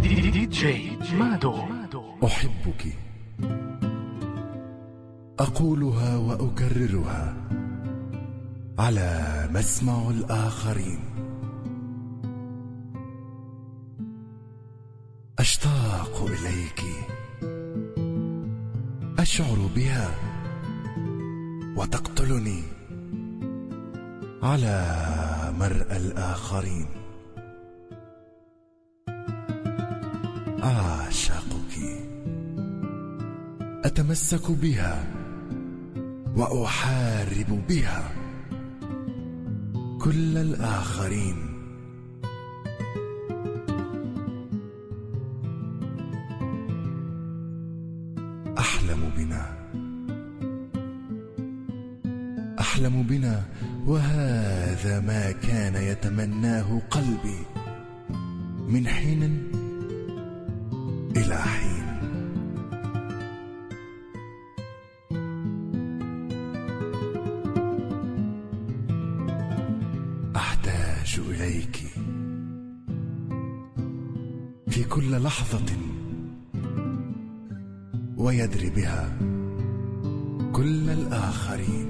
دي جي مادو أحبك أقولها وأكررها على مسمع الآخرين أشتاق إليك أشعر بها وتقتلني على مرأى الآخرين أعشقك أتمسك بها وأحارب بها كل الآخرين أحلم بنا أحلم بنا وهذا ما كان يتمناه قلبي من حين إلى حين أحتاج إليك في كل لحظة ويدري بها كل الآخرين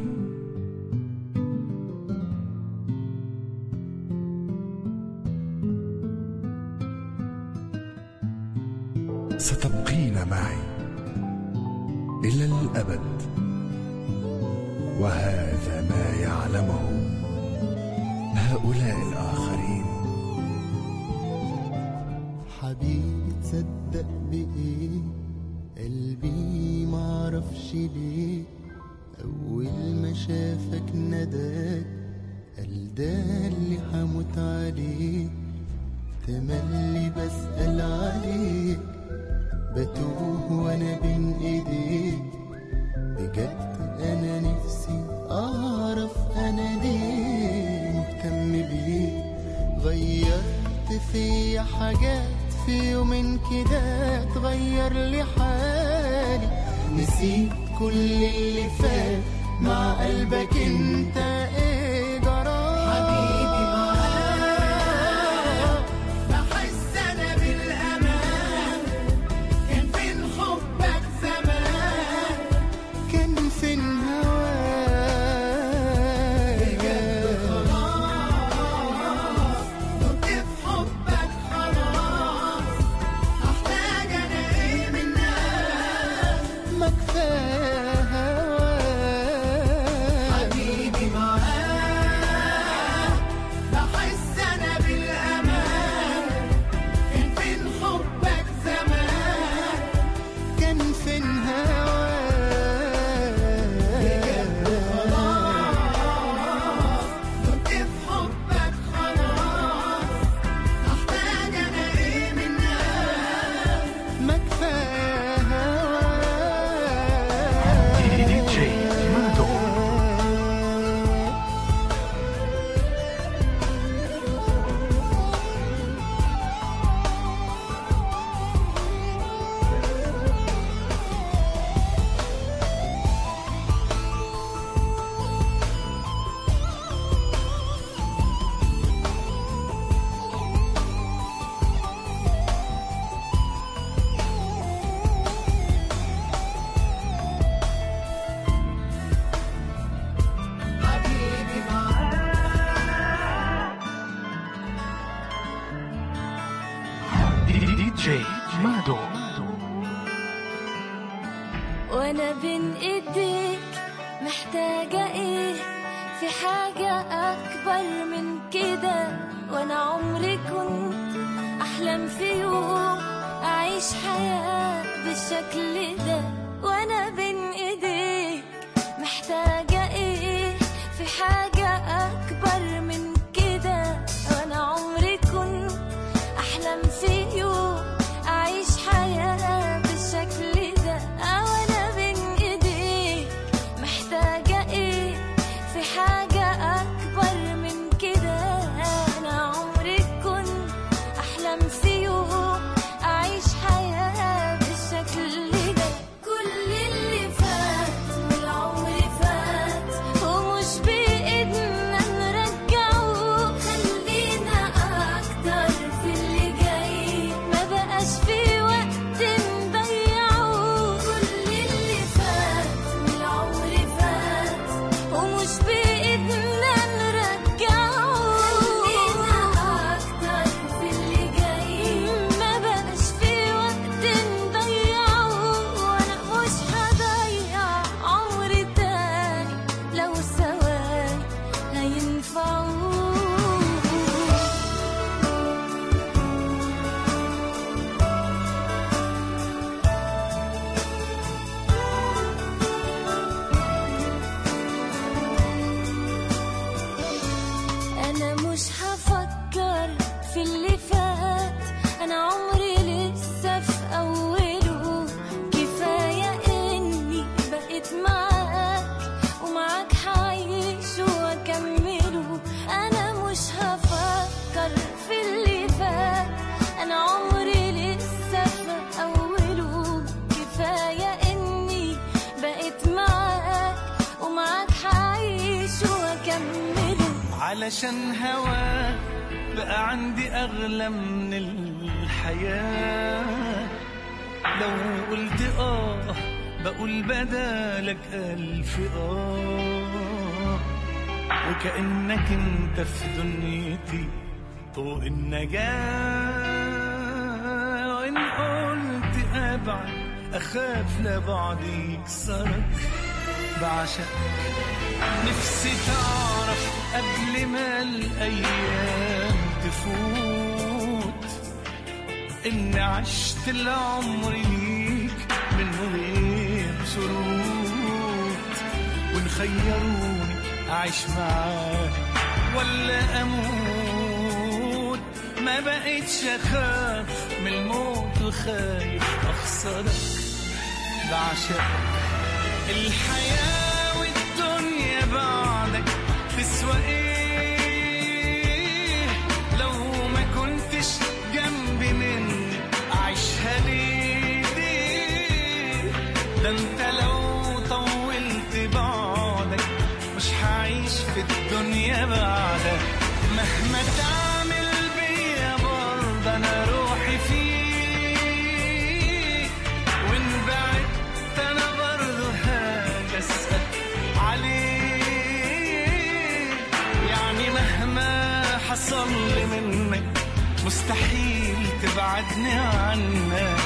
ستبقين معي إلى الأبد وهذا ما يعلمه هؤلاء الآخرين حبيبي تصدق بإيه قلبي معرفش ليه أول ما شافك نداك قال ده اللي حموت عليه تملي بسأل عليك بتوه وانا بين ايديك بجد انا نفسي اعرف انا ليه مهتم بيك غيرت في حاجات في يومين كده تغير لي حالي نسيت كل اللي فات مع قلبك انت ايه جرى حبيبي معاك بحس انا بالامان كان فين حبك زمان كان فين هواك بجد خلاص دقت في حبك خلاص احتاج انا ايه منك ما كفايه هواك حبيبي معاك بحس انا بالامان كان فين حبك زمان كان فين هواك بجد خلاص دقت في حبك خلاص احتاج انا ايه منك ما كفايه هواك دي جي مادو حبيبي معاك دي جي مادو وانا بين ايديك محتاجة ايه في حاجة اكبر من كده وانا عمري كنت احلم في يوم اعيش حياة بالشكل ده وانا بين ايديك محتاجة ايه في حاجة اكبر من كده وانا عمري كنت احلم في يوم اعيش حياة بالشكل ده وانا بين ايديك محتاجة ايه في حاجة اكبر من كده انا عمري كنت احلم في يوم اعيش حياة بالشكل ده اللي فات أنا عمري لسه في أوله كفاية إني بقيت معاك ومعاك حعيش وأكمله أنا مش هفكر في اللي فات أنا عمري لسه في أوله كفاية إني بقيت معاك ومعاك حعيش وأكمله علشان هواك بقى عندي أغلى من الحياة لو قلت آه بقول بدالك ألف آه وكأنك انت في دنيتي طوق النجاة وإن قلت أبعد أخاف لبعدي يكسرك بعشقك نفسي تعرف قبل ما الأيام تفوت إن عشت العمر ليك من غير شروط وإن خيروني أعيش معاك ولا أموت ما بقيتش أخاف من الموت وخايف أخسرك بعشقك الحياة والدنيا بعدك تسوى ايه لو ما كنتش جنبي مني اعيشها ليه ليه؟ ده انت لو طولت بعدك مش هعيش في الدنيا بعدك مهما تعمل بيا برضه انا روحي فيك وان بعدت انا برضه هاجي اسال عليك يعني مهما حصل لي منك مستحيل تبعدني عنك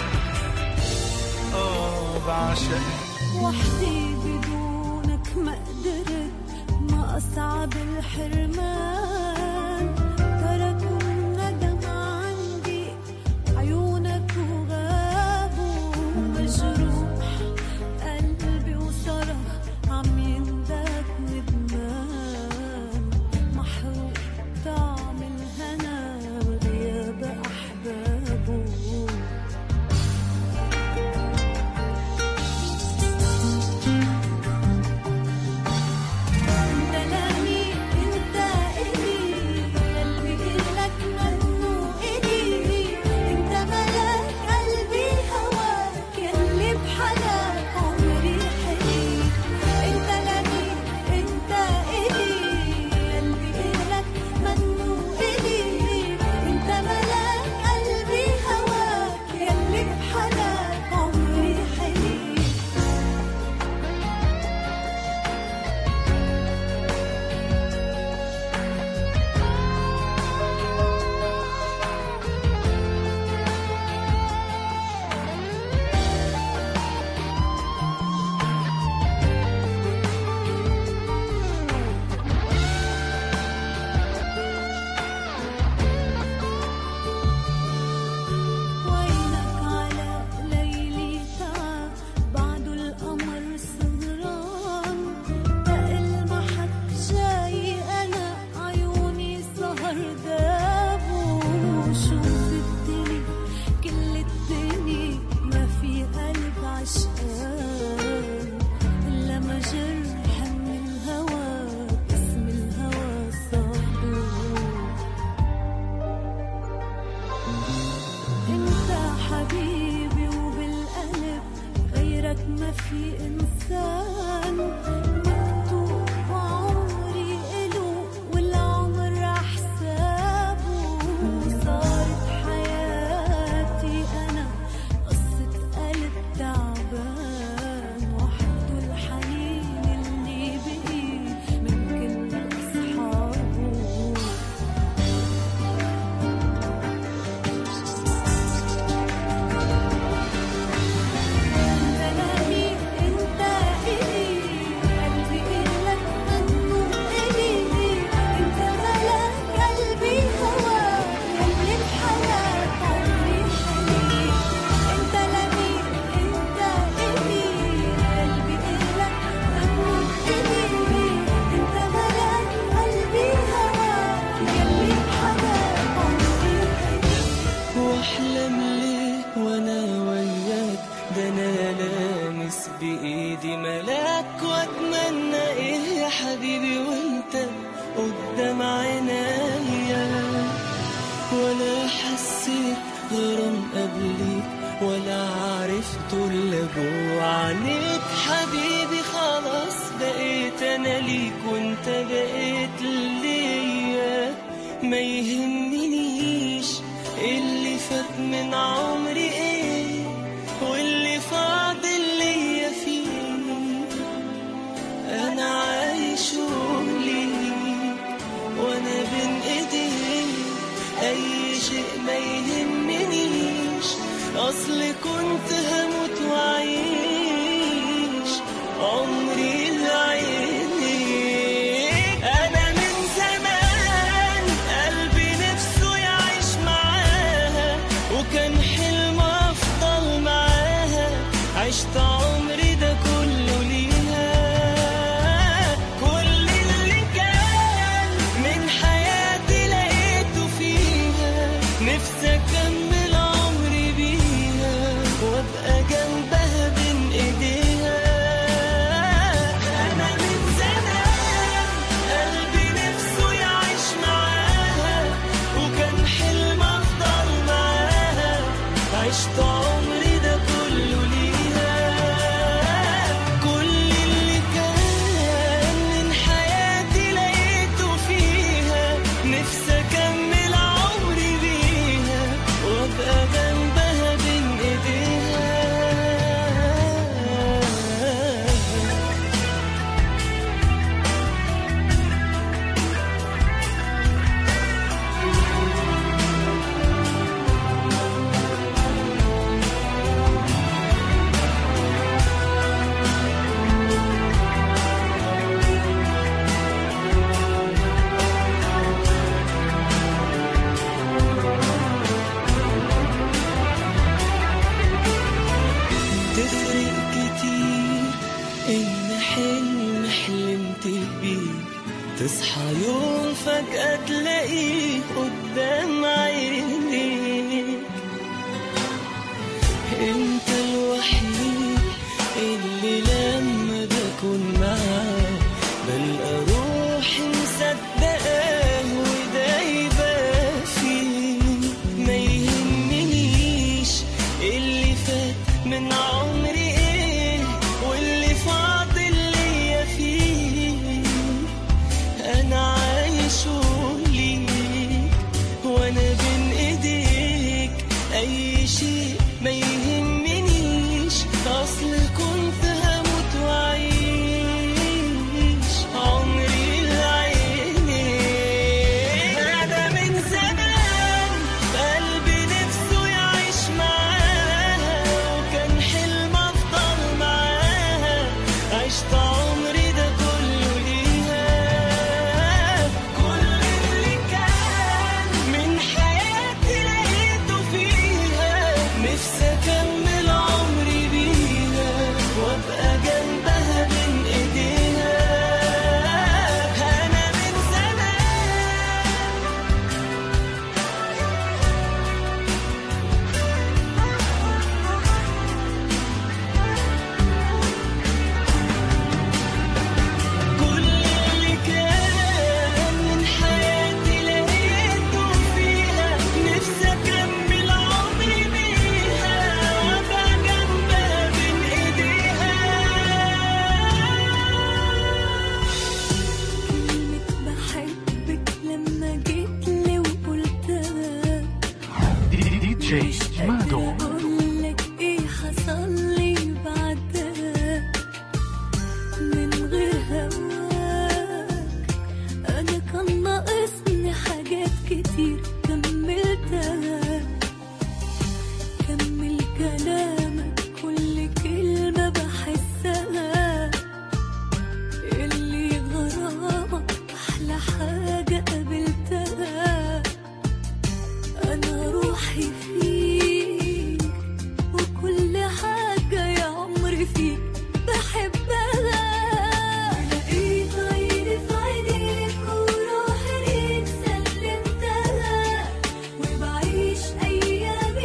اه بعشقك وحدي بدونك ما قدرت ما أصعب الحرمان ترك الندم عندي عيونك وغابوا مجروح قلبي وصرخ عم يندك ندمان محروق طعم الهنا بغياب أحبابه انت لاني انت الي قلبي لك منه الي انت ملاك قلبي هواك يلي بحلاك عمري حليك انت لاني انت الي قلبي لك منه الي انت ملاك قلبي هواك يلي بحلاك عمري حليك وينك على ليلي تعب بعد القمر سهران بألمحك جاي أنا عيوني سهر دابوا شوف الدنيا كل الدنيا ما في قلب عشقان إلا ما جرح من الهوى باسم الهوى صابوه انت حبيبي وبالقلب غيرك ما في انسان مكتوب وعمري إله والعمر حسابه صارت حياتي انا قصة قلب تعبان وحده الحنين اللي بقي من كل اصحابه انت لاني انت الي بتحلم ليه وانا وياك ده انا لامس بايدي ملاك واتمنى ايه يا حبيبي وانت قدام عينيا ولا حسيت غرام قبليك ولا عرفت الا جوا عينيك حبيبي خلاص بقيت انا ليك وانت بقيت ليا ما يهمنيش اللي فات من عمري ايه واللي فاضل ليا فيه انا عايش ليك وانا بين ايديك اي شيء ما يهمنيش اصل كنت هموت واعيش عمري لعينيك انا من زمان قلبي نفسه يعيش معاها وكان حلم افضل معاها عشت عمري ده كله ليها كل اللي كان من حياتي لقيته فيها نفسي اكمل عمري بيها وابقى جنبها بين ايديها انا من زمان قلبي نفسه يعيش معاها وكان حلم افضل معاها عشت عمري ده كله ليها كل اللي كان من حياتي لقيته فيها نفسي اكمل عمري بيها وابقى جنبها بين ايديها تفرق كتير إن حلم حلمت بيه تصحى يوم فجأة تلاقيه قدام عينيك انت الوحيد اللي لما بكون معاه بلقى روحي مصدقاه ودايبة فيه ما يهمنيش اللي فات من عمري ايه واللي فاضل ليا فيه انا عايش ليك وانا بين ايديك اي شيء ما يهمنيش اصل كنت هموت واعيش عمري لعينيك انا من زمان قلبي نفسه يعيش معاها وكان حلم افضل معاها عشت عمري ده كله ليها كل اللي كان من حياتي لقيته فيها نفسي اكمل عمري بيها وابقى جنبها بين ايديها انا من زمان كل اللي كان من حياتي لقيته فيها نفسي اكمل عمري بيها وابقى جنبها بين ايديها كلمة بحبك لما جيت لي وقلتها دي دي جي مادو أقولك إيه حصل لي بعدها من غير هواك أنا كان ناقصني حاجات كتير كملتها كمل كلامك كل كلمة بحسها اللي غرامك أحلى حاجة قابلتها أنا روحي فيك وكل حاجة يا عمري فيك بحبها لقيت عيني في عينيك وروحي ليك سلمتها وبعيش أيامي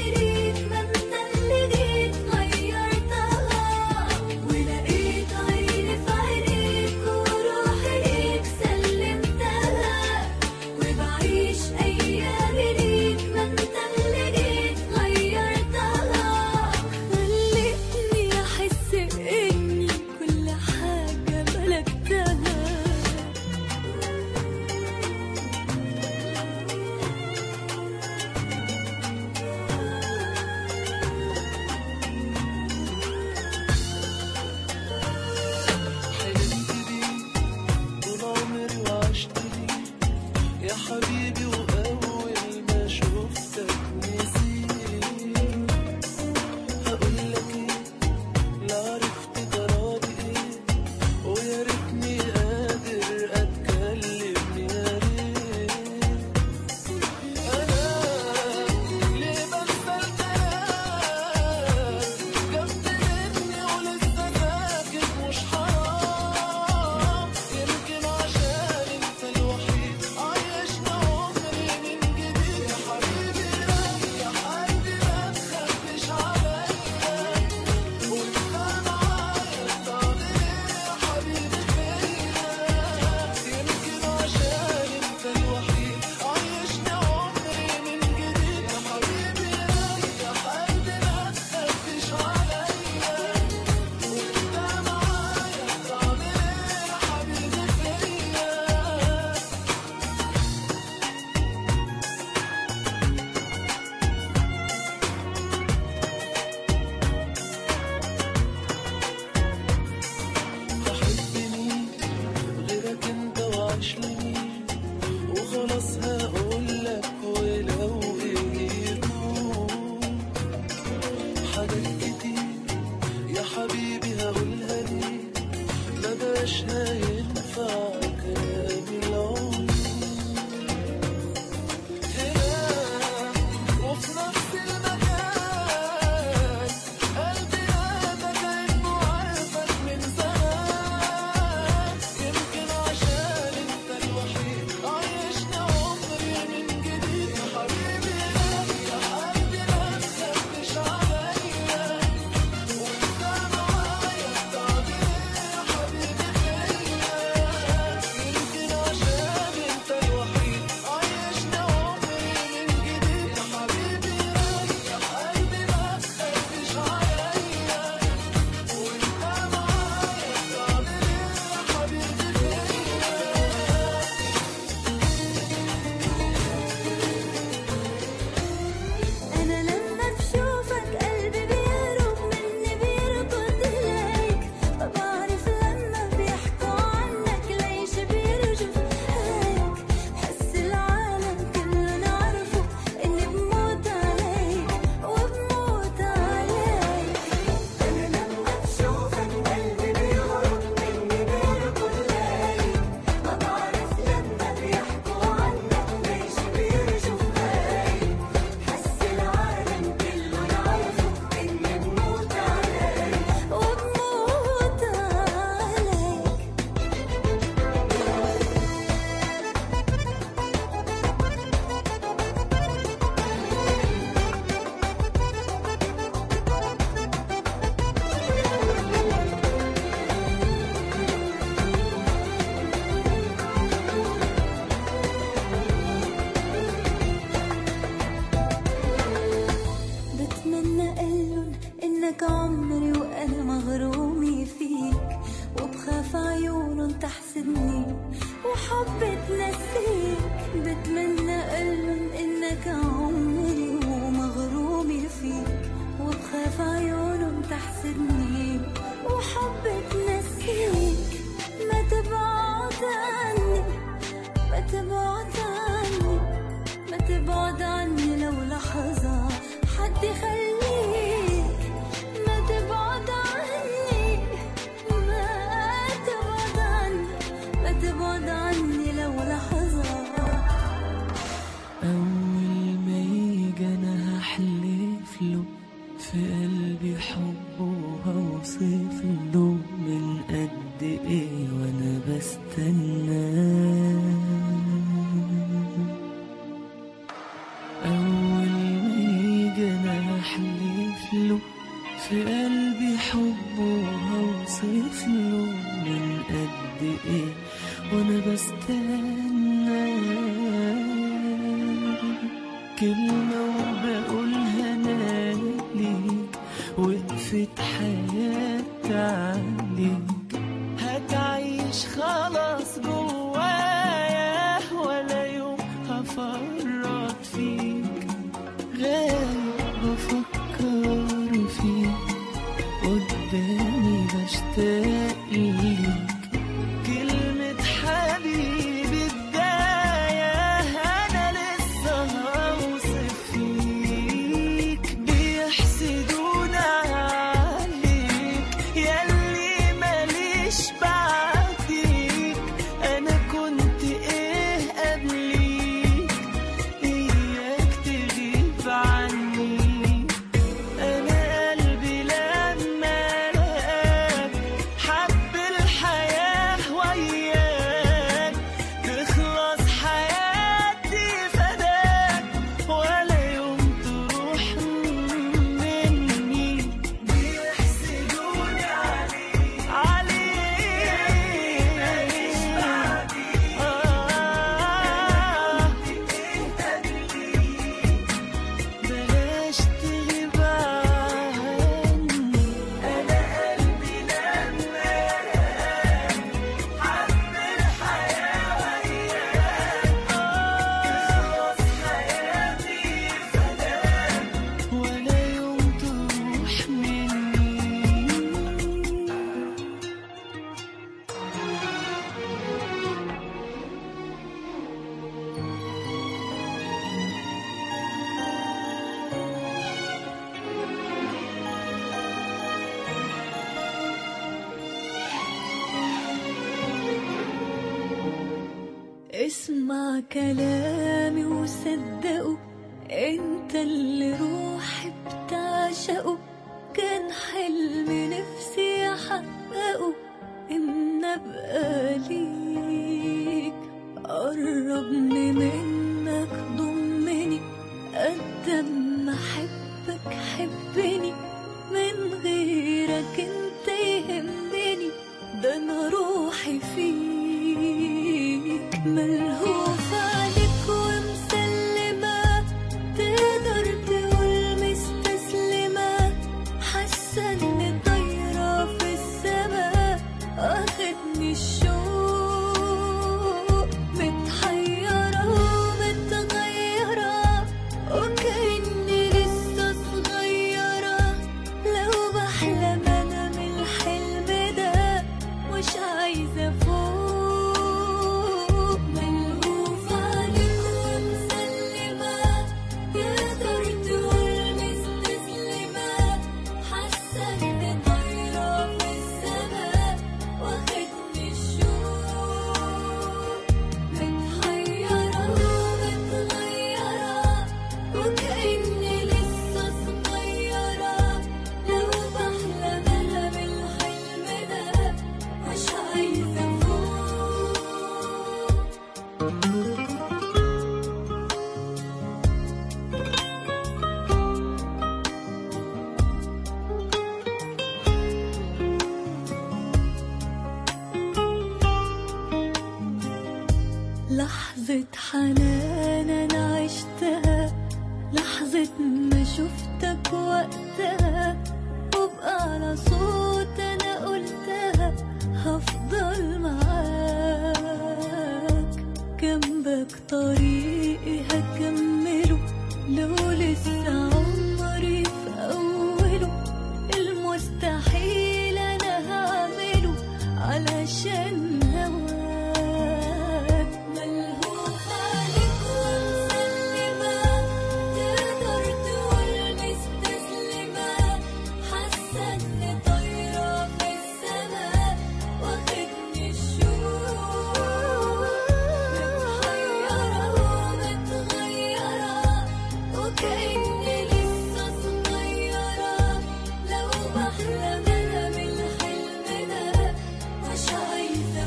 انك عمري وانا مغرومي فيك وبخاف عيون تحسدني وحب تنسيك بتمنى قلبي انك عمري ومغرومي فيك وبخاف عيون تحسدني وحب تنسيك ما تبعد عني ما تبعد عني ما تبعد عني لو لحظة حد يخليك ما تبعد عني ما تبعد عني ما تبعد عني لو لحظة أول ما يجي أنا هحلف له في قلبي حبه وهوصف له من قد إيه وأنا بستناه أول ما يجي أنا هحلف له في قلبي حبه وهوصف له من قد إيه وأنا بستنى كلمة وبقولها أنا ليك وقفت حياتي عليك هتعيش خلاص جوايا ولا يوم هفرط فيك غايب بفكر فيك قدامي بشتاق ليك كلمة حبيبي بداية أنا لسه هوصف فيك بيحسدونا عليك ياللي ماليش بعديك أنا كنت إيه قبليك إياك تغيب عني أنا قلبي لما لقاك حب الحياة وياك تخلص حياتي فداك ولا يوم تروح مني بيحسدوني عليك عليك آه بلاش تغيب عني انا قلبي لما حب الحياه وياك تخلص حياتي فداك ولا يوم تروح مني اسمع كلامي وصدقه انت اللي روحي بتعشقه كان حلم نفسي احققه ان ابقى ليك قربني منك ضمني قد ما احبك حبني من غيرك انت يهمني ده انا روحي فيك ملهوفة عليك ومسلمة تقدر تقول مستسلمة حاسة اني طايرة في السما واخدني الشوق متحيرة ومتغيرة وكأني لسه صغيرة لو بحلم انا من الحلم ده مش عايزة فوق ملهوفة عليك ومسلمة تقدر تقول مستسلمة حاسة اني طايرة في السما واخدني الشوق متحيرة ومتغيرة وكأني لسه صغيرة لو بحلم أنا بالحلم ده مش عايزة فوق لحظة حنان أنا عشتها لحظة ما شفتك وقتها بأعلى صوت أنا قلتها هفضل معاك جنبك طريقي هكمله لو لسه عمري في أوله المستحيل أنا هعمله علشان هواك ملهوف عليك ومسلمة تقدر تقول مستسلمة حاسة إني طايرة في السما واخدني الشوق متحيرة ومتغيرة وكأني لسه صغيرة لو بحلم أنا بالحلم ده مش عايزة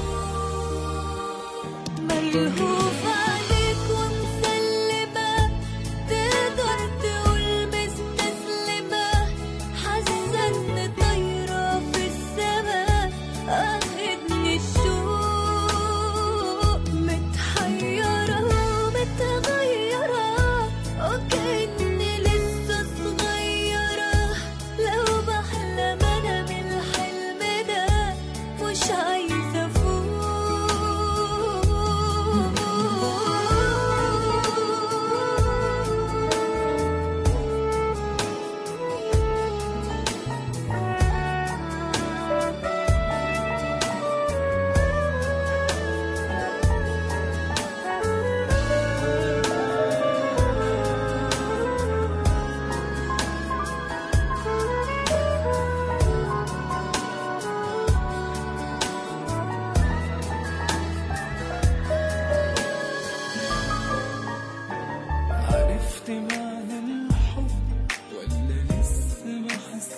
فوق ملهوف عليك ومسلمة تقدر تقول مستسلمة حاسة إني طايرة في السما أخدني الشوق متحيرة ومتغيرة وكأني لسه صغيرة لو بحلم أنا بالحلم ده مش عايزة عرفت معنى الحب ولا لسه ما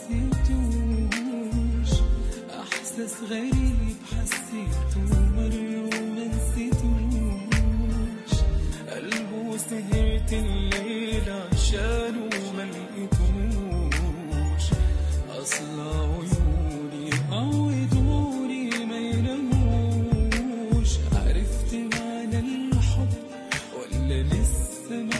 حسيتوش احساس غريب حسيته مرة وما نسيتوش قلبه سهرت الليل عشانه ما لقيتوش اصل عيوني عودوني ما يناموش عرفت معنى الحب ولا لسه ما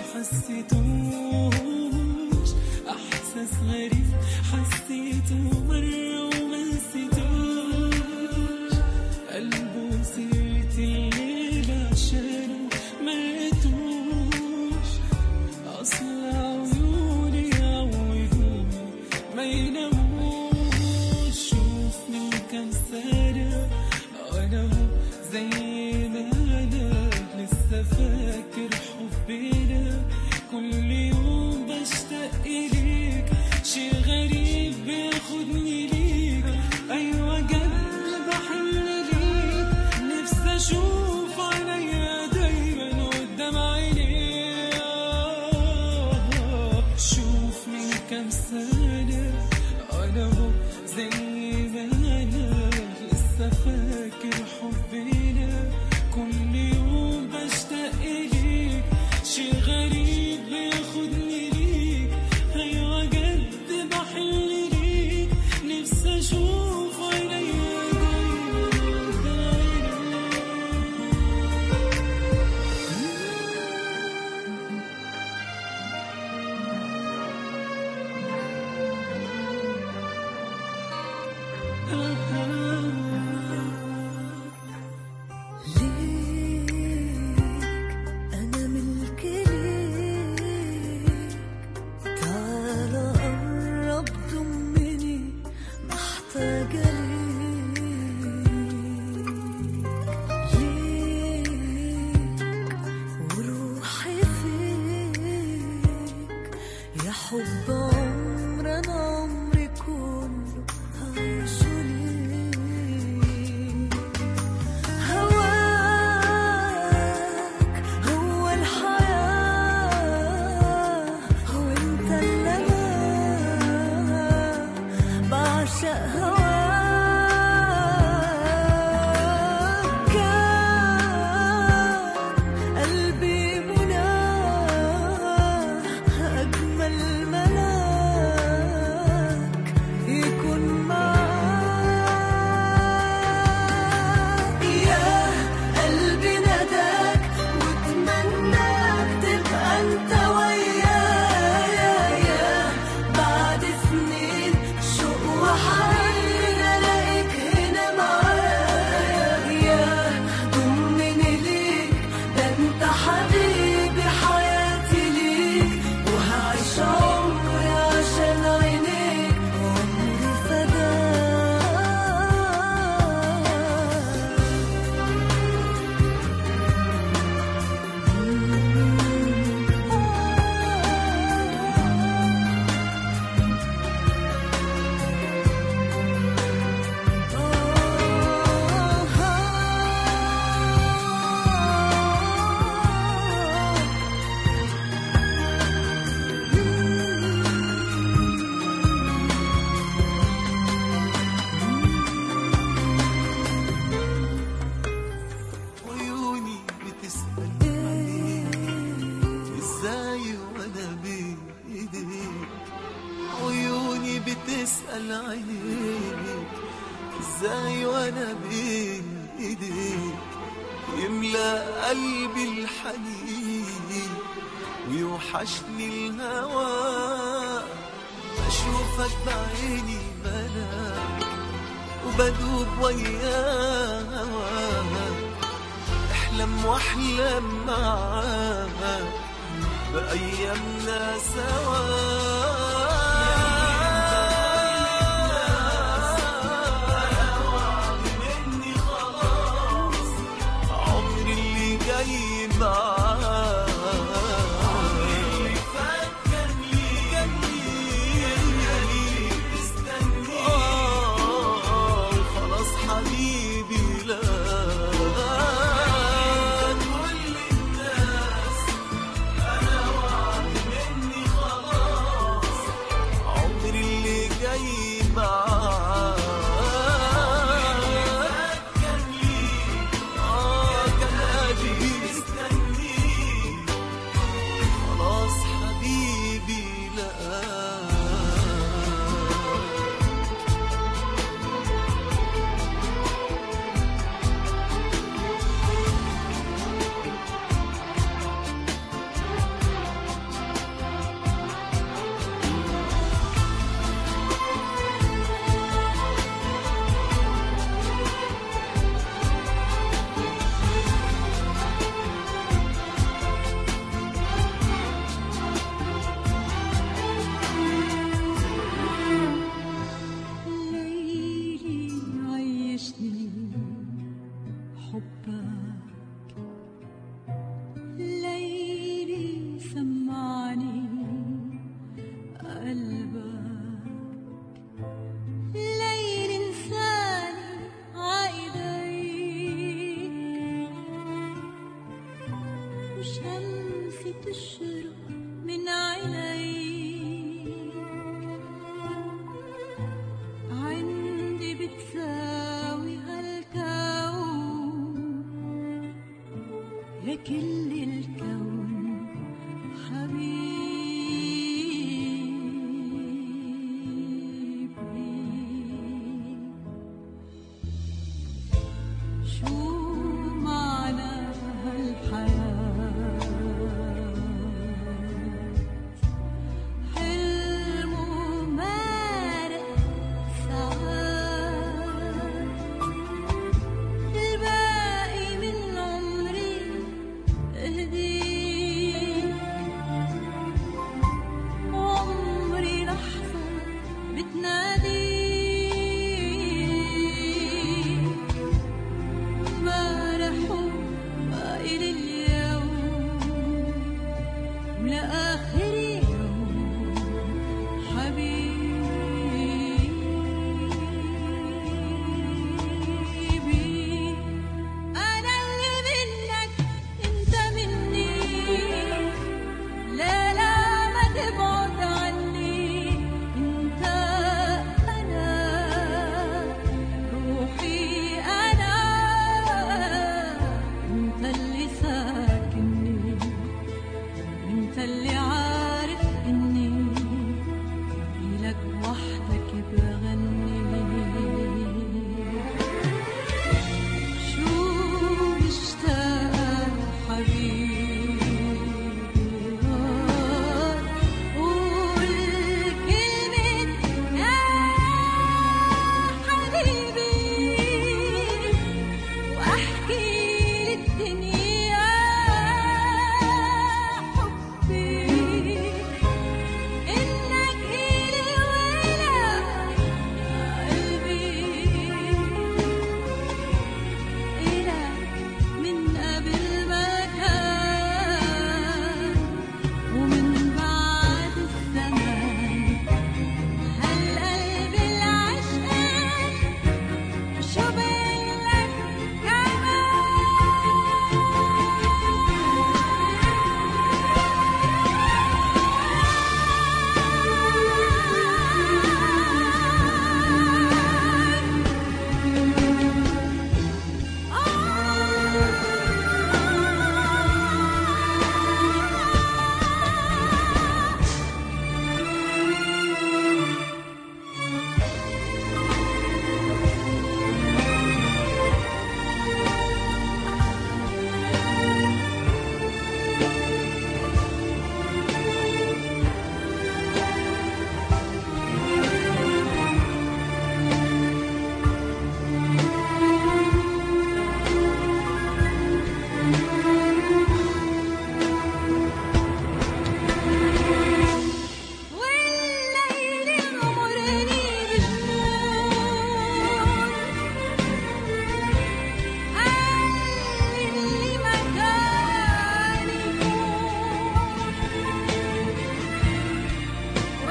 حسيتوش احساس غريب حسيته مره وما نسيتوش قلبه سيرت الليل عشانه ما لقيتوش اصل عيوني عودوني ما يناموش شوف من كام سنه انا هو زي ما انا لسه فاكر حبنا كل يوم بشتاق اليك شي غريب بياخدني ليك ايوه جد بحن ليك نفسي اشوف عينيا دايما قدام عينيك شوف من كام سنه انا هو زي ما انا لسه فاكر حبنا كل يوم بشتاق اليك شي غريب بياخدني ليك ايوه جد بحن ليك نفسي اشوف عينيا دايما قدام ليك أنا ملك ليك تعالى قرب ضمني محتاجة ليك ليك وروحي فيك يا حب عمر أنا عمري كله هعيشه ليك هواك هو الحياة هو انت اللي انا بعشق هواك كان قلبي مناه أجمل ملاك عينيك ازاي وانا بين ايديك يملى قلبي الحنين ويوحشني الهوى بشوفك بعيني بنام وبدوب ويا هواك احلم واحلم معاك بأيامنا سوا مني خلاص عمري اللي جاي معاك عمري اللي فات كان لي مستني خلاص حبيبي لا كل الناس انا وعد مني خلاص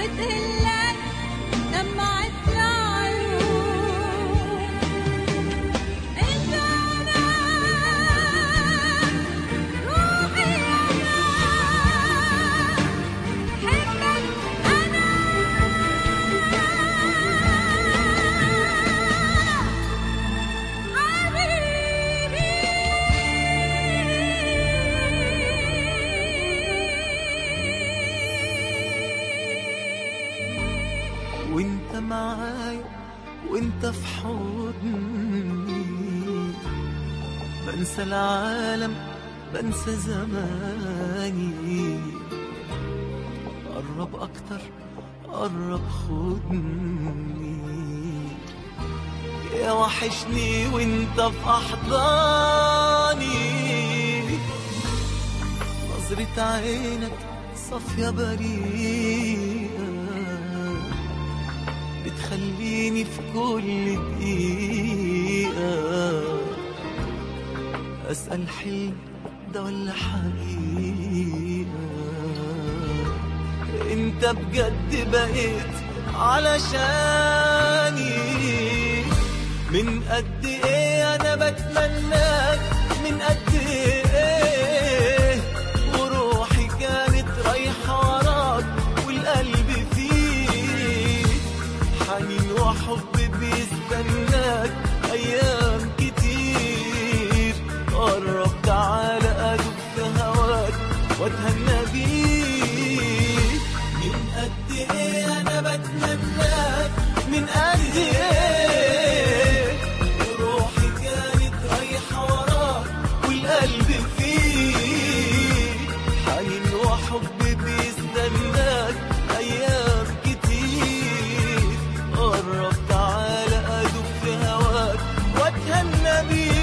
وتهلك دمعة العيون انت انا روحي انا حبك انا وانت معايا وانت في حضني بنسى العالم بنسى زماني قرب اكتر قرب خدني يا وحشني وانت في احضاني نظرة عينك صافية بريئة بتخليني في كل دقيقة أسأل حلم ده ولا حقيقة انت بجد بقيت علشاني من قد ايه انا بتمناك من قد ايه وروحي كانت رايحة وراك والقلب فيك حنين وحب بيستناك ايام كتير قرب تعالى ادوب في هواك واتهنى بيك من قد ايه انا بتمناك من قد ايه وروحي كانت رايحة وراك والقلب فيك حنين وحب بيستناك ايام كتير قرب تعالى ادوب في هواك واتهنى بيك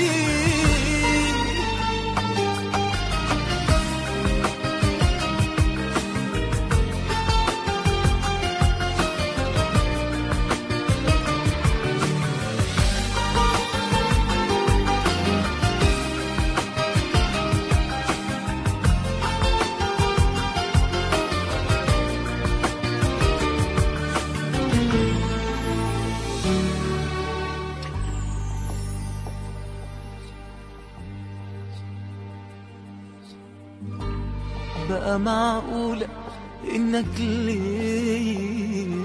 بقى معقولة إنك ليا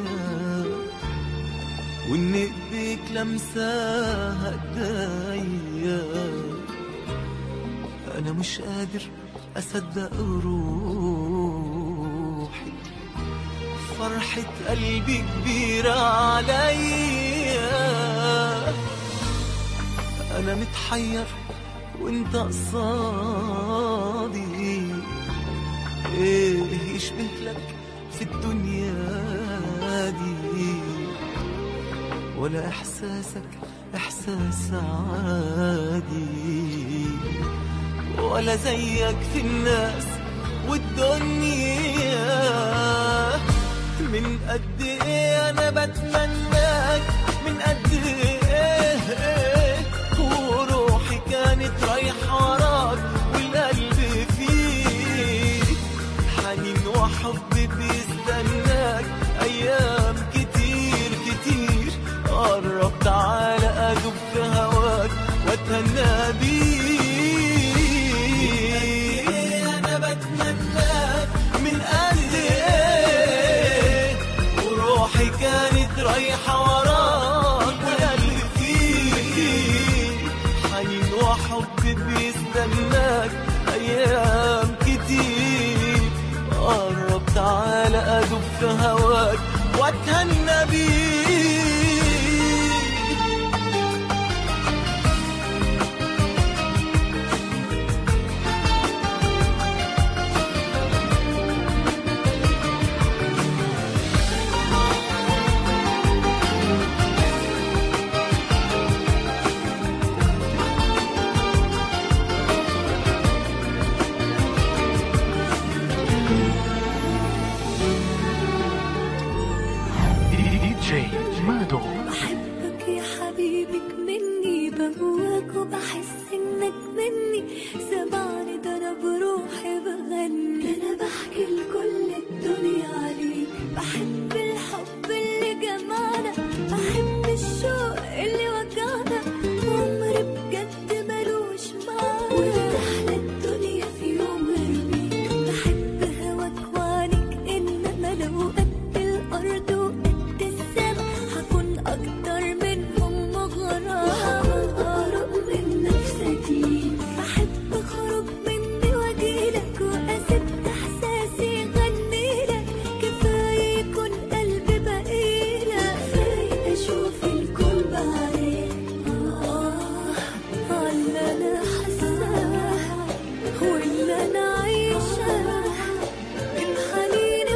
وإن إيديك لمساها إيديا أنا مش قادر أصدق روحي فرحة قلبي كبيرة عليا أنا متحير وأنت قصادي ايه يشبه لك في الدنيا دي ولا احساسك احساس عادي ولا زيك في الناس والدنيا من قد ايه انا بتمناك من قد ايه وروحي كانت رايحه وراك والقلب فيك حنين وحب بيستناك ايام كتير كتير قرب تعالى ادوب في هواك واتهنى بيك انا بتمناك من قد ايه وروحي كانت رايحه وراك والقلب فيك حنين وحب بيستناك ايام كتير قرب تعالى ادوب في هواك واتهنى بيك دي جي مادو بحبك يا حبيبك مني بهواك وبحس انك مني سمعني ده انا بروحي بغني ده انا بحكي لكل الدنيا عليك بحب الحب اللي جمعنا بحب الشوق اللي وجعنا عمري بجد ملوش معنى وتحلى الدنيا في يوم ارميك بحب هواك وعنك انما لو قد الارض وقد السما هكون اكتر منهم مغرم اقرب من نفسك ليك بحب اخرج مني واجيلك واسيب احساسي يغنيلك كفايه يكون قلبي بقيلك كفايه اشوف الكون بعدين اه على انا حاساه واللي انا عايشاه من حنيني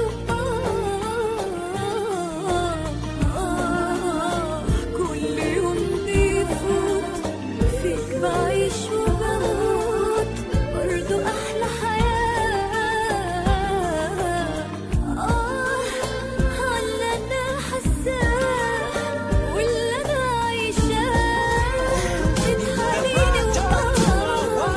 وآه كل يوم بيفوت فيك بعيش وبموت برضو أحلى حياة آه على أنا حاساه واللي أنا عايشاه من حنيني وآه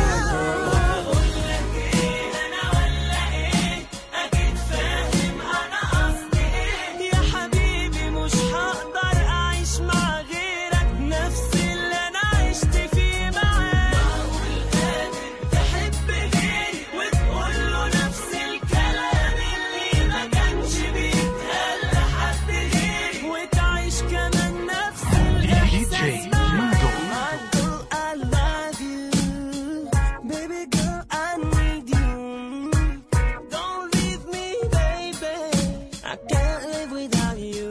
يا حبيبي مش هقدر اعيش مع غيرك نفس اللي انا عشت فيه معاك معقول قادر تحب غيري وتقول له نفس الكلام اللي ما كانش بيتقال لحد غيري وتعيش كمان نفس الاحساس DJ معاك Mado. Girl, I love you. Baby girl, I need you. Don't leave me, baby. I can't live without you.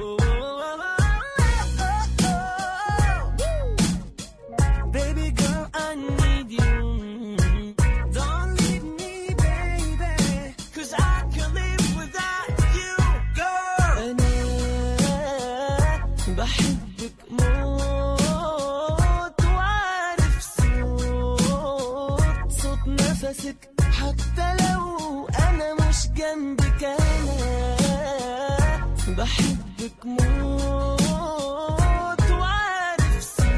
Baby girl, I need you. Don't leave me, baby. Cause I can't live without you, girl. أنا بحبك موت وعارف صوت صوت نفسك حتى لو انا مش جنبك انا بحبك موت وعارف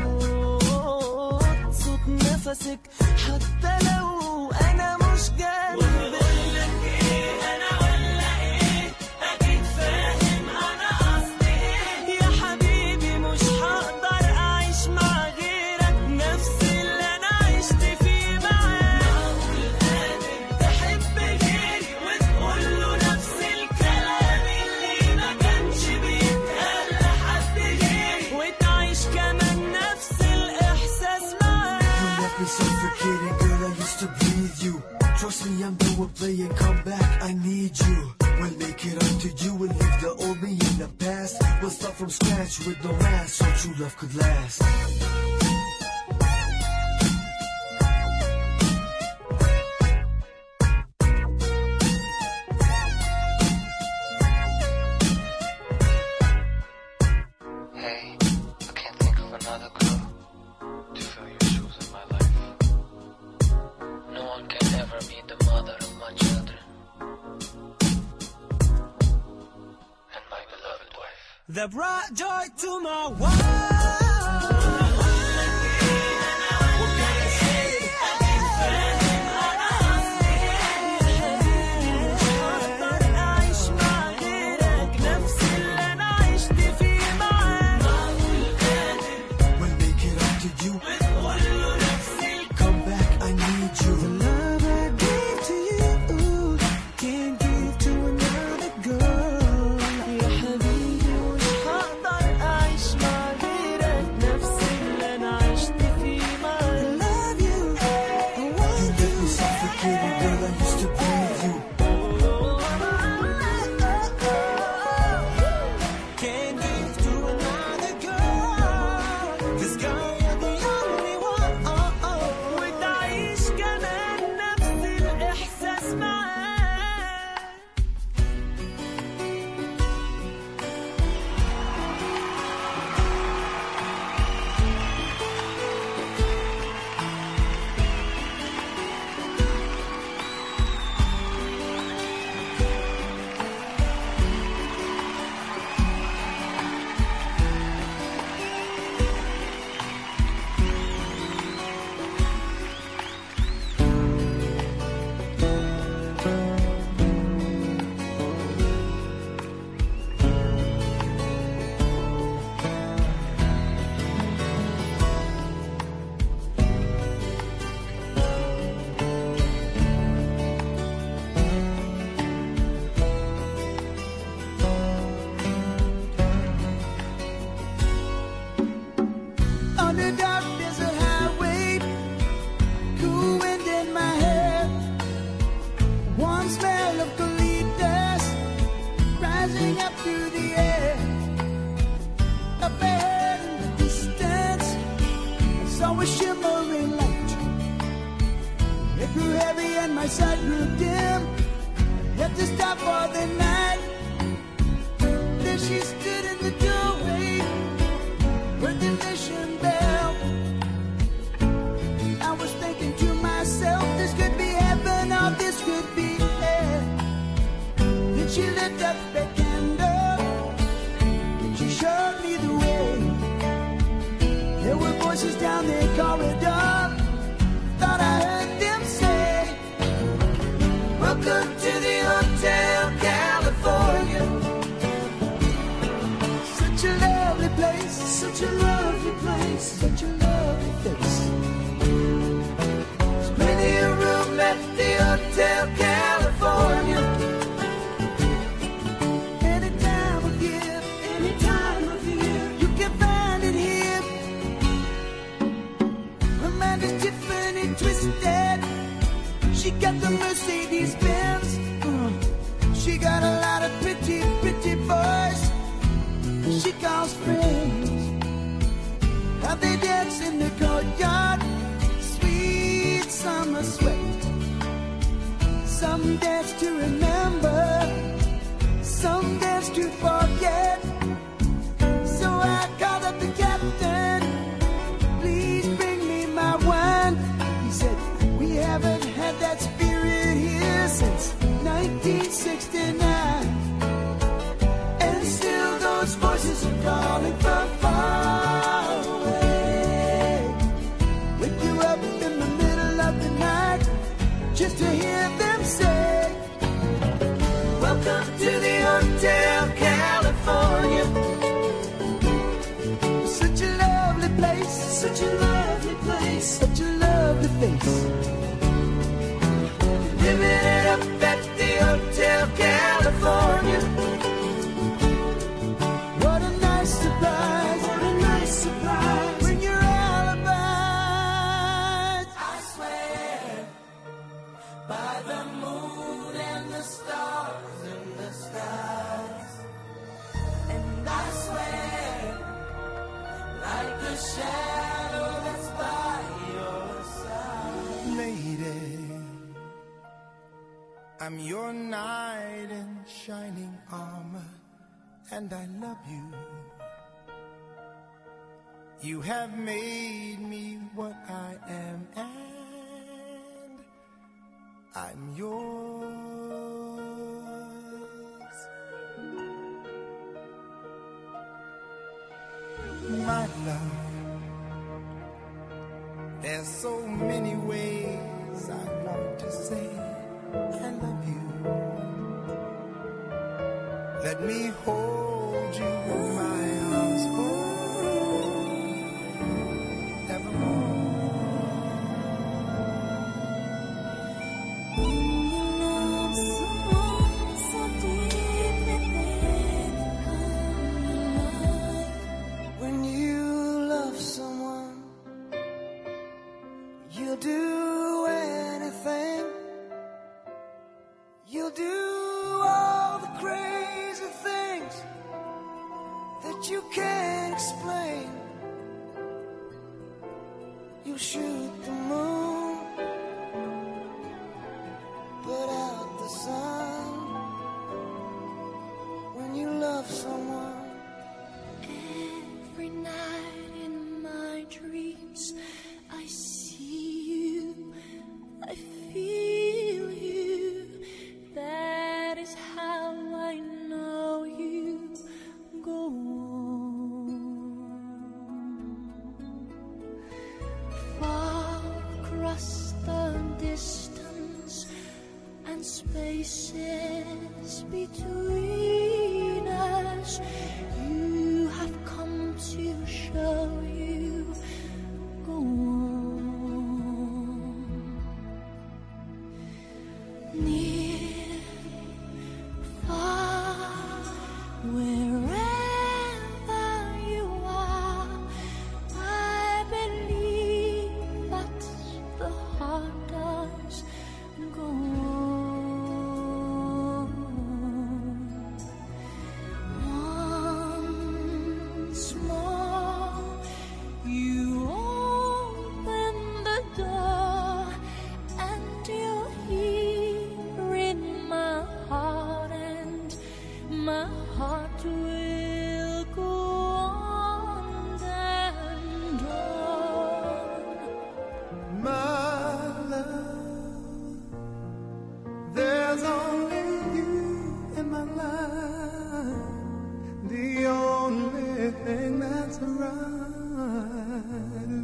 صوت صوت نفسك حتى لو انا مش جنبك انا ولا ايه اكيد فاهم انا قصدي ايه يا حبيبي مش هقدر اعيش مع غيرك نفس اللي انا عشت فيه معاك معقول قادر تحب غيري وتقول له نفس الكلام اللي ما كانش بيتقال لحد غيري وتعيش كمان نفس الاحساس معاك You left me suffocating, girl. I used to breathe you. Trust me, I'm done with playing. Come back, I need you. We'll make it up to you and leave the old me in the past. We'll start from scratch with no last, so true love could last. Hey, I can't think of another girl to fill your shoes in my life. No one can ever be the mother of my children. And my beloved wife. that brought joy to my world. هقدر أعيش مع غيرك نفس اللي أنا عشت فيه معاك معقول قادر We'll make it up to you. وتقول له نفس Come back, I need you. The love I gave to you can't give to another girl. يا حبيبي مش هقدر أعيش مع غيرك my sight grew dim. Had to stop for the night. Then she stood in the doorway. Heard the mission bell. I was thinking to myself, this could be heaven or this could be hell. Then she lit up a candle. And she showed me the way. There were voices down the corridor. Thought I heard them say, Welcome to the Hotel California. Such a lovely place, such a lovely place, such a lovely place. There's plenty of room at the Hotel California. Any time of year, any time of year, you can find it here. Her mind is Tiffany twisted. She got the Mercedes Benz. Uh, she got a lot of pretty, pretty boys. She calls friends. How they dance in the courtyard. Sweet summer sweat. Some dance to remember. Some dance to forget. So I called up the captain. Please bring me my wine. He said, We haven't had that spirit here since 1969. And still those voices are calling from far away. Wake you up in the middle of the night just to hear them say, Welcome to the Hotel California. Such a lovely place, such a lovely place, such a lovely face. Living it up at the Hotel California. What a nice surprise, what a nice surprise. When you're alibis. I swear by the moon and the stars in the skies. And I swear like the shadow that's by your side. Lady, I'm your knight in shining armor, and I love you. You have made me what I am, and I'm yours. My love, there's so many ways I want to say I love you. Let me hold you in my arms forevermore. When you love someone, you'll do anything. You'll do all the crazy things that you can't explain. You shoot the moon, put out the sun. When you love someone. Every night in my dreams, I see you, I feel you. That is how I know you go on. Far across the distance and spaces between us, you have come to show you go on. Near, far, wherever you are, I believe that the heart does go on. will go on and on. My love, there's only you in my life, the only thing that's right.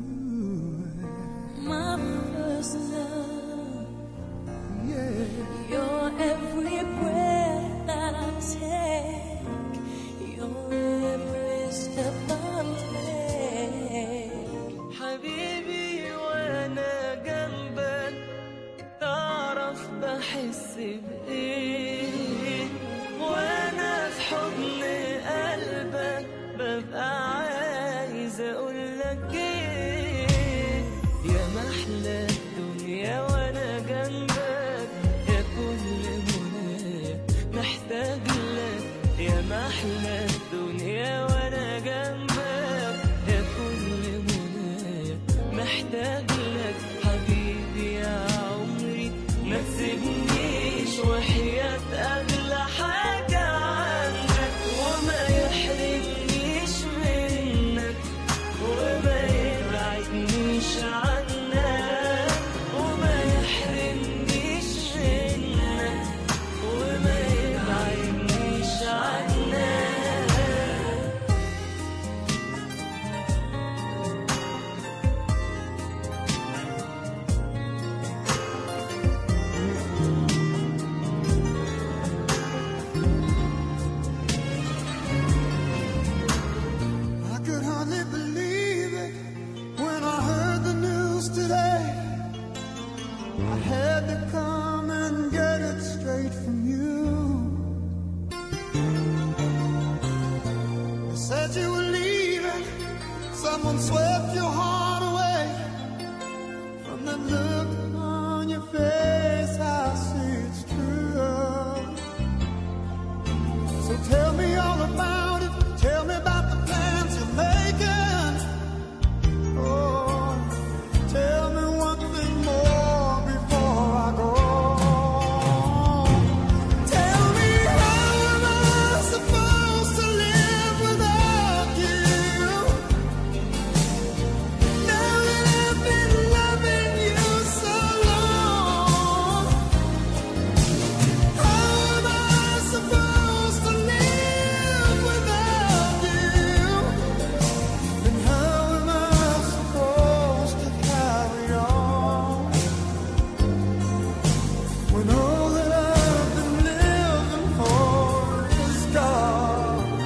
My first love, Yeah. your every breath that I take, your every step I take. حبيبي وانا جنبك تعرف بحس بايه وانا في حضن قلبك ببقى عايز اقولك ايه يا محلى الدنيا وانا جنبك يا كل منايا محتاج لك يا محلى الدنيا وانا جنبك يا كل منايا محتاج لك حبيبي يا عمري ما تسيبنيش وحياة أغلى حاجة عندك وما يحرمنيش منك وما يبعدنيش عنك وما يحرمنيش منك وما يبعدنيش عنك I could hardly believe it when I heard the news today. I had to come and get it straight from you. They said you were leaving, someone swept your heart away. From the look on your face, I see it's true. So tell me all about it. Tell me about the plans you're making. Oh, tell me one thing more before I go. Tell me how am I supposed to live without you? Now that I've been loving you so long. How am I supposed to live without you? And how am I supposed to carry on when all that I've been living for is gone?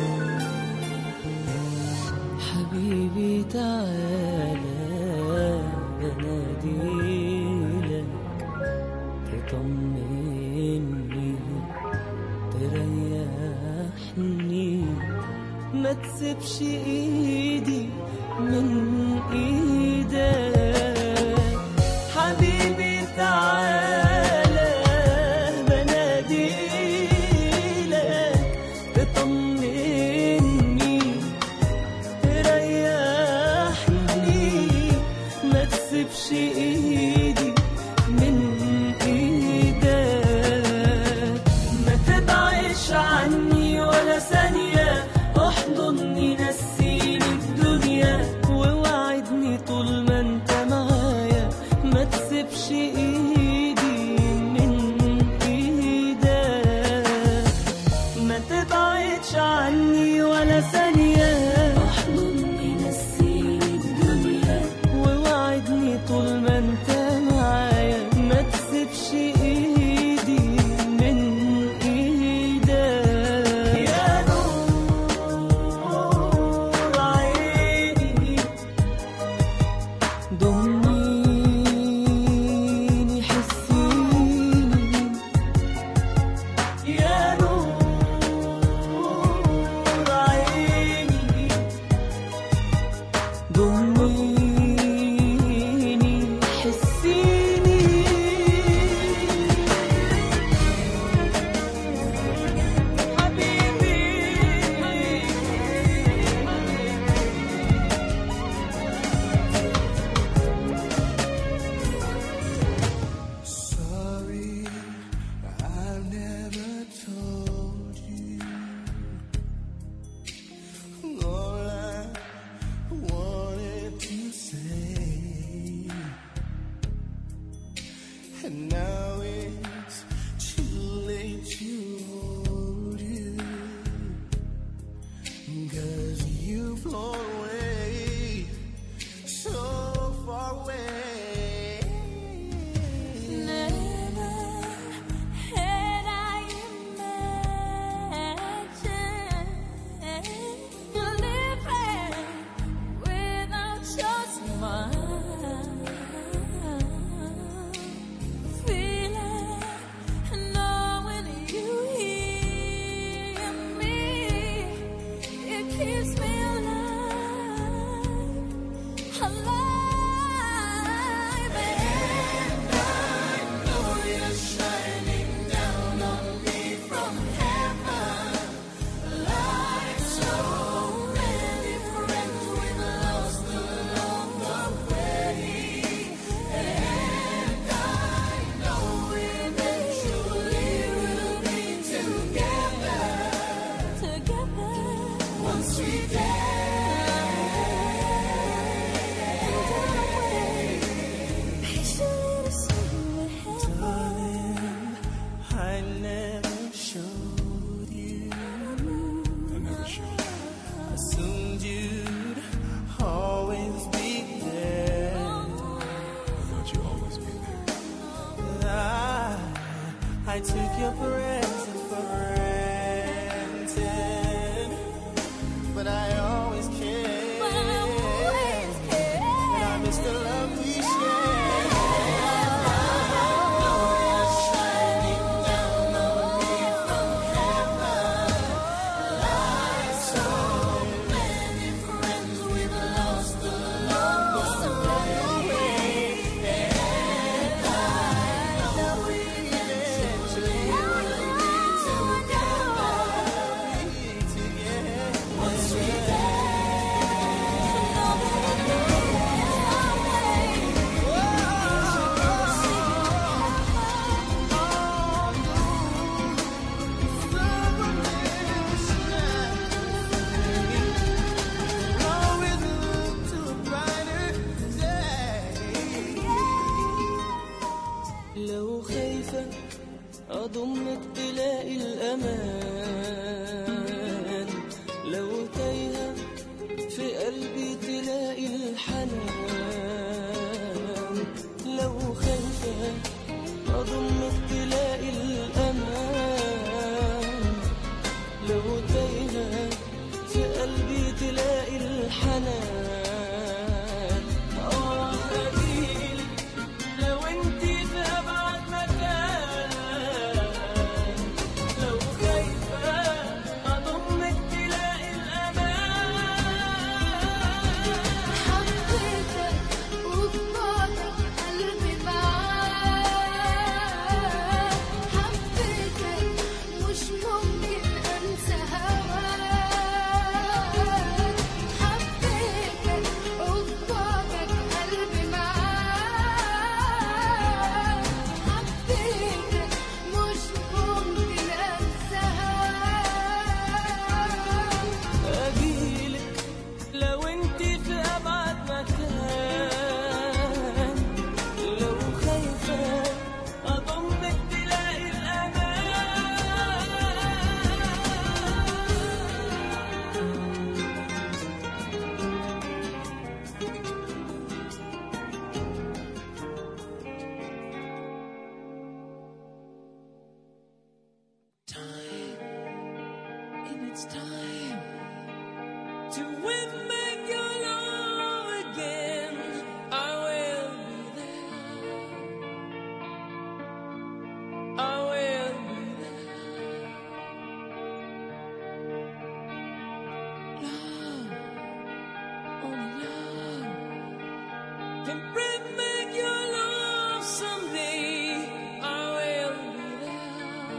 حبيبي تعالى بناديلك تطمني تريحني ما تسيبش ايدي من ايدك حبيبي تعالى بناديلك تطمني تريحني ما تسيبش ايدي من ايدك ما تبعدش عني ولا ثانية احضني نسيني الدنيا ووعدني طول ما انت معايا ما تسيبش ايدي من ايدك ما تبعدش عني ولا ثانية احضني نسيني الدنيا ووعدني طول ما انت معايا ما تسيبش ايدي من ايدك يا نور if it's time to win back your love again, I will be there. I will be there. Love, only love can bring back your love someday. I will be there.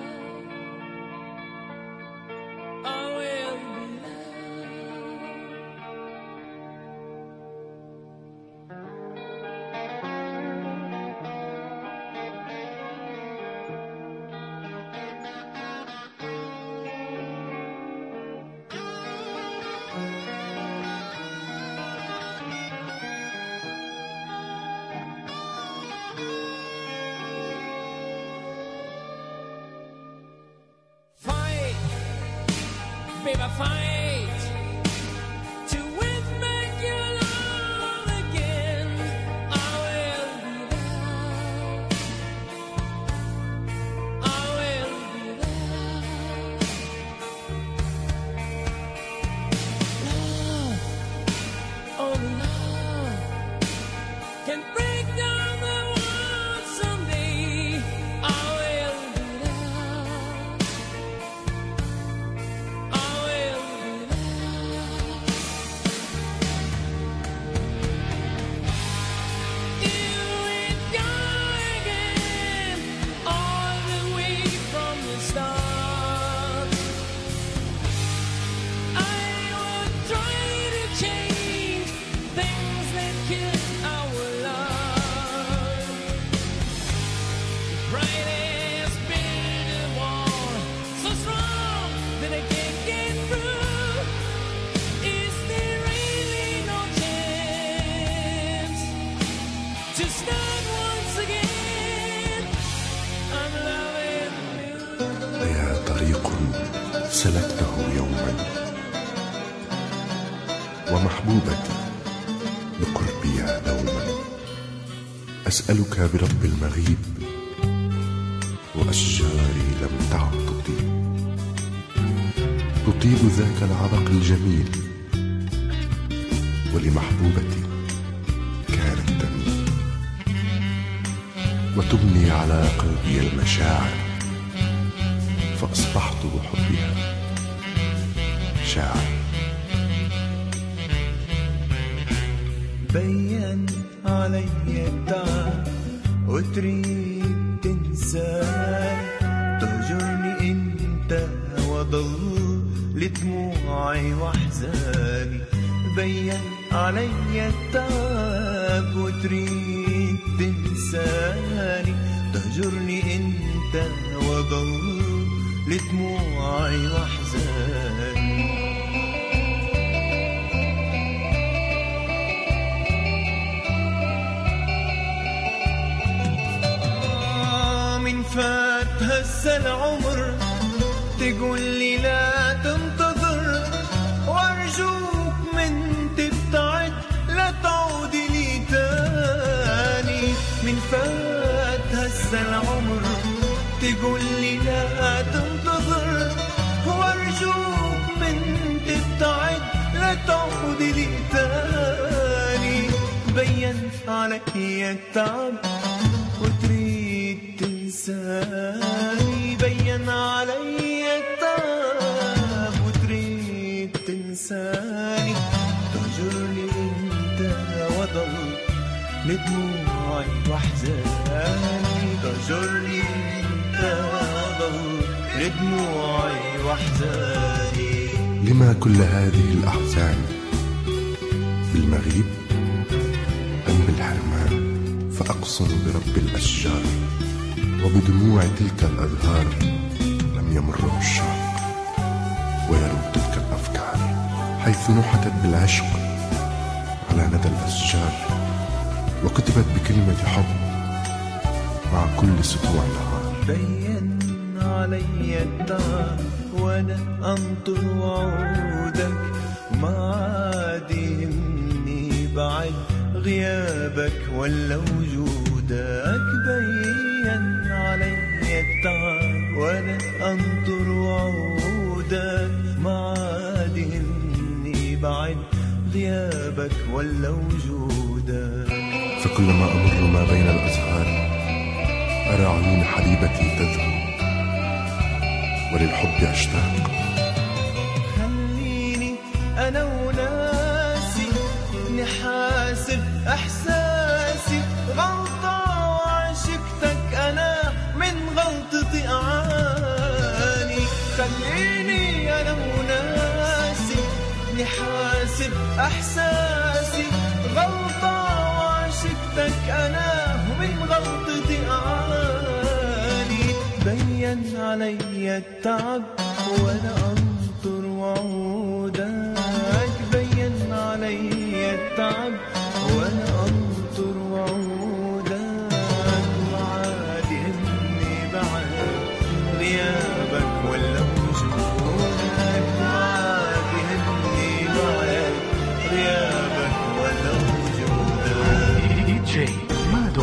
I will be there. Fight, baby, fight to win back your love again. I will be there. I will be there. Love, only love can break down the world someday. I will be there. I will be there. You ain't gone again, all the way from the start. I would try to change things that kill our love. Pride has built a wall so strong that I can't get through. Is there really no chance to start once again? I'm loving you. أيا طريق سلكته يوما ومحبوبتي بقربي دوما أسألك برب المغيب وأشجاري لم تعد تطيب تطيب ذاك العبق الجميل ولمحبوبتي كانت تميل وتبني على قلبي المشاعر فأصبحت بحبها شاعر بين علي التعب وتريد تنساني تهجرني انت وضل لدموعي واحزاني بين علي التعب وتريد تنساني تهجرني انت وضل لدموعي واحزاني آه، من فات هسه العمر تقول لي لا تنتظر وارجوك من تبتعد لا تعود لي تاني من فات هسه العمر تقول لي لا تنتظر وارجوك من تبتعد لا تعود لي تاني بين علي التعب وتريد تنساني بين علي التعب وتريد تنساني تهجرني انت وضل لدموعي واحزاني تهجرني انت وضل لدموعي واحزاني لما كل هذه الأحزان بالمغيب أم بالحرمان فأقسم برب الأشجار وبدموع تلك الأزهار لم يمر عشاق ويروا تلك الأفكار حيث نحتت بالعشق على ندى الأشجار وكتبت بكلمة حب مع كل سطوع نهار بين علي التعب وانا انطر وعودك ما عاد يهمني بعد غيابك ولا وجودك بين علي التعب وانا انطر وعودك غيابك ولا وجودك فكلما أمر ما بين الأزهار أرى عيون حبيبتي تذهب وللحب أشتاق خليني انا وناسي نحاسب احساسي غلطة وعشقتك انا من غلطتي اعاني خليني انا وناسي نحاسب احساسي غلطة وعشقتك انا من غلطتي اعاني بين علي التعب وانا انطر وعودك بين علي التعب وانا انطر وعودك وعاد اني بعد غيابك ولا وجودك وعاد اني بعد غيابك ولا وجودك دي جي مادو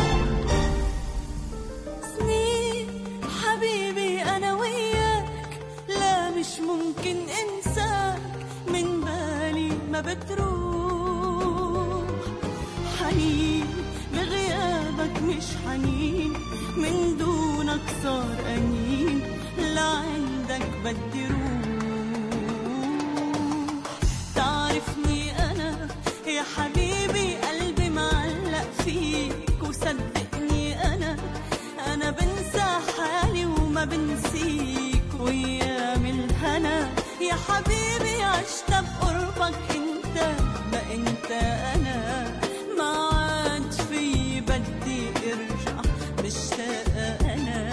سنين حبيبي أنا وياك لا مش ممكن أنساك من بالي ما بتروح حنين بغيابك مش حنين من دونك صار أنين لعندك بدي روح تعرفني أنا يا حبيبي قلبي معلق فيك وصدقني أنا أنا بنسى حالي وما بنسيك وأيام الهنا يا حبيبي عشت بقربك أنت ما أنت أنا ما عاد في بدي أرجع مشتاقة أنا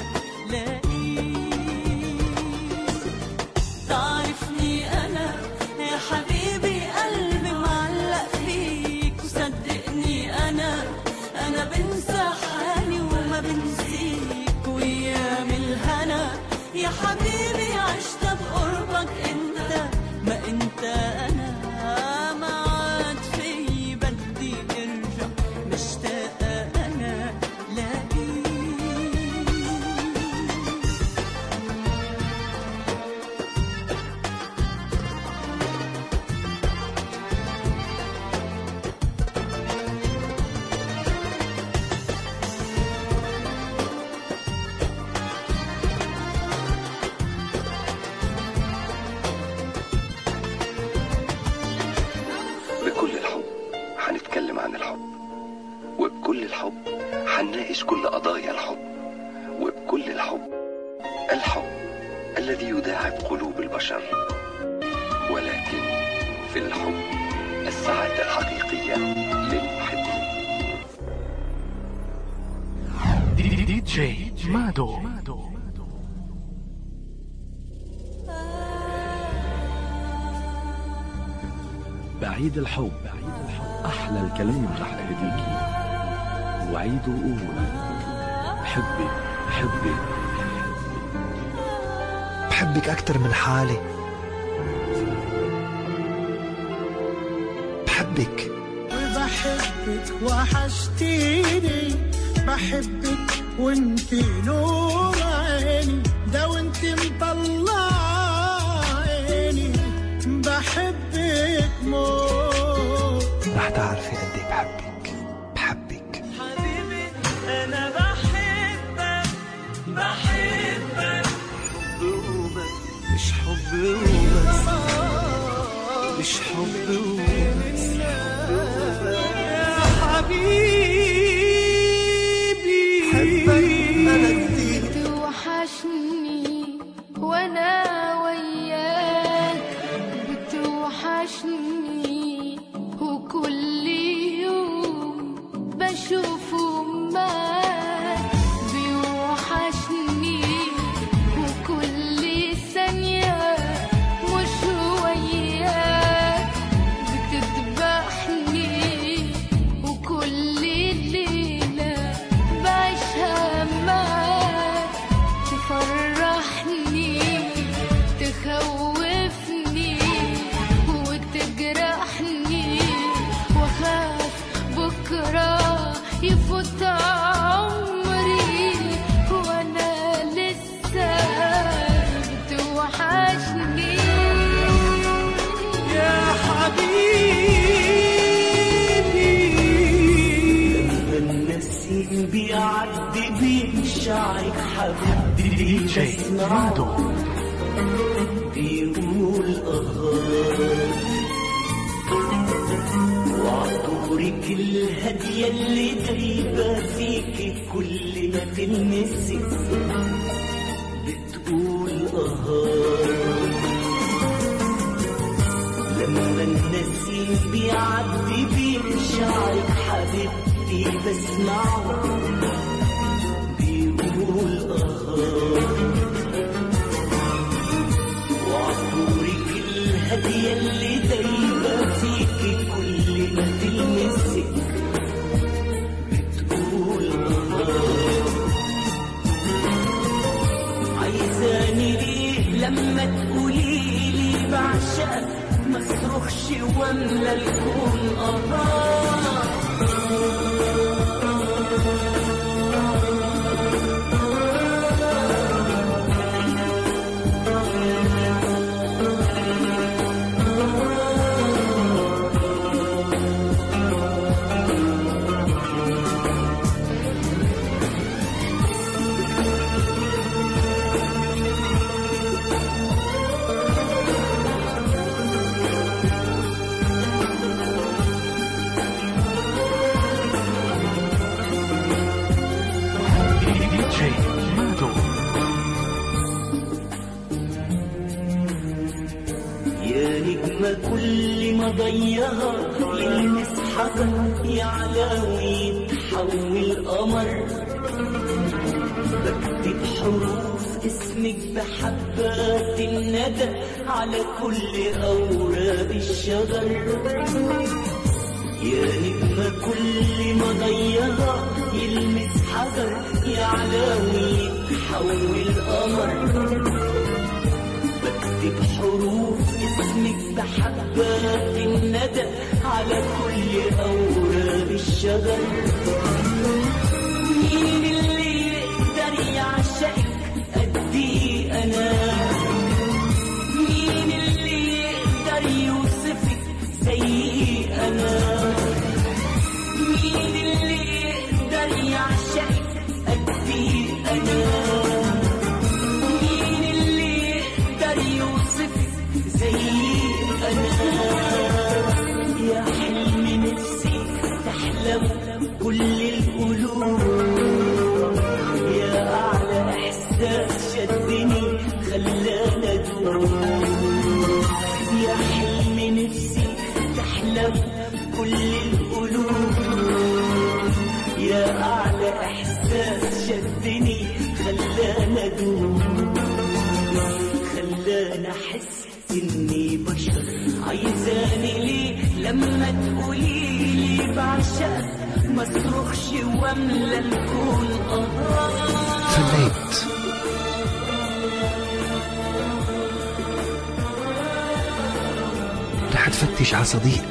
لاقيك تعرفني أنا يا حبيبي قلبي معلق فيك وصدقني أنا أنا بنسى حالي وما بنسيك وأيام الهنا يا حبيبي عشت بقربك أنت ما أنت أنا ما عاد في بدي أرجع مشتاقة أنا لاقيك بكل الحب هنتكلم عن الحب وبكل الحب هنناقش كل قضايا الحب وبكل الحب الحب الذي يداعب قلوب البشر ولكن في الحب السعادة الحقيقية للمحبين دي, دي جي مادو بعيد الحب أحلى الكلام رح أهديكي وعيد وقول بحبك بحبك بحبك أكتر من حالي بحبك وبحبك وحشتيني بحبك وانت نور عيني ده وانت مطلع عيني بحبك موت رح تعرفي قد ايه بحبك بحبك حبيبي انا بحبك بحبك مش حب وبس مش حب وبس يا حبيبي بتوحشني وانا وياك بتوحشني وكل يوم بشوفه معاك بيوحشني وكل ثانية مش وياك بسمعه بيقول أهات وعطورك الهادية اللي دايبة فيكي كل ما تلمسك بتقول أهات لما النسيم بيعدي بشعرك حبيبتي بسمعه بيقول أهات وعطورك الهادية اللي دايبة فيكي كل ما تلمسك بتقول أهات عايزاني ليه لما تقولي لي بعشقك ما اصرخش واملى الكون دي جي مادو يا نجمة كل ما ضيها يلمس حجر يعلى ويتحول قمر بكتب حروف اسمك بحبات الندى على كل أوراق الشجر يا نجمة كل ما ضيها يلمس حجر يعلى ويتحول قمر بكتب حروف اسمك بحبات الندى على كل أوراق الشجر مين اللي يقدر يعشقك قدي أنا مين اللي يقدر يوصفك زي أنا مين اللي يقدر يعشقك قدي أنا مين اللي يقدر يوصفك زي أنا يا حلم نفسي تحلم كل القلوب يا أعلى إحساس شدني خلاني أدوم يا حلم نفسي تحلم كل القلوب يا أعلى إحساس شدني خلاني أدوم خلاني أحس إني بشر عايزاني ليه لما تقولي لي بعشقك ما اصرخش واملى الكون آه فليت رح تفتش على صديق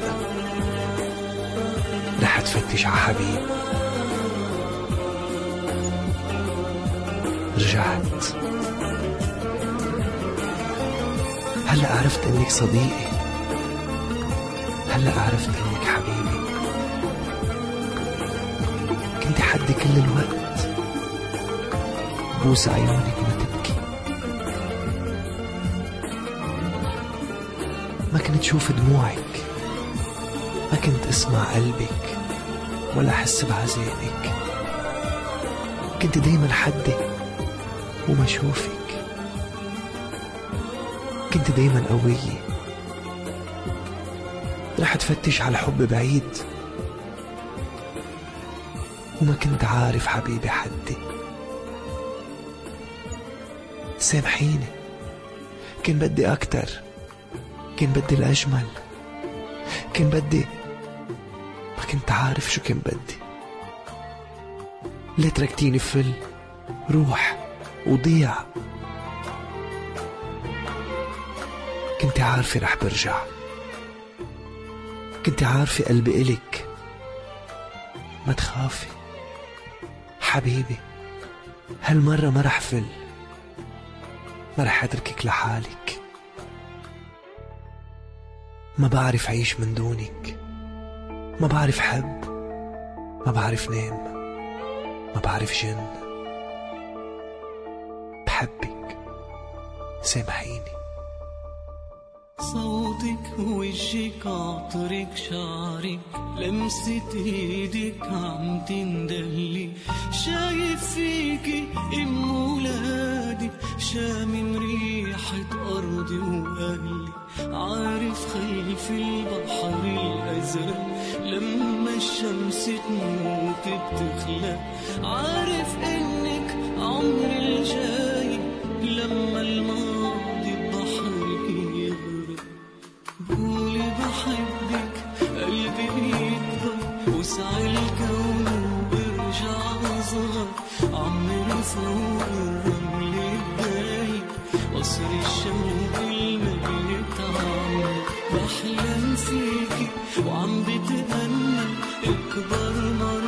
رح تفتش على حبيب رجعت هلا عرفت انك صديقي هلا عرفت انك حبيبي كنت حدي كل الوقت بوس عيونك ما تبكي ما كنت شوف دموعك ما كنت اسمع قلبك ولا احس بعذابك كنت دايما حدي وما اشوفك كنت دايما قوية رح تفتش على حب بعيد وما كنت عارف حبيبي حدي سامحيني كان بدي أكتر كان بدي الأجمل كان بدي ما كنت عارف شو كان بدي ليه تركتيني فل روح وضيع كنت عارفة رح برجع كنت عارفة قلبي إلك ما تخافي حبيبي هالمرة ما رح فل ما رح أتركك لحالك ما بعرف عيش من دونك ما بعرف حب ما بعرف نام ما بعرف جن بحبك سامحيني صوتك وجهك عطرك شعرك لمسة ايدك عم تندلي شايف فيكي ام ولادي شامم ريحة ارضي واهلي عارف خلف البحر الازرق لما الشمس تموت بتخلق عارف انك عمري الجاي لما الماضي بحرك يغرق قولي بحبك قلبي بيكبر وسع الكون وبرجع اصغر عمري فوق الرمل الدايب قصر الشوق المبيت عمري بحلم فيكي وعم بتأمل اكبر مرة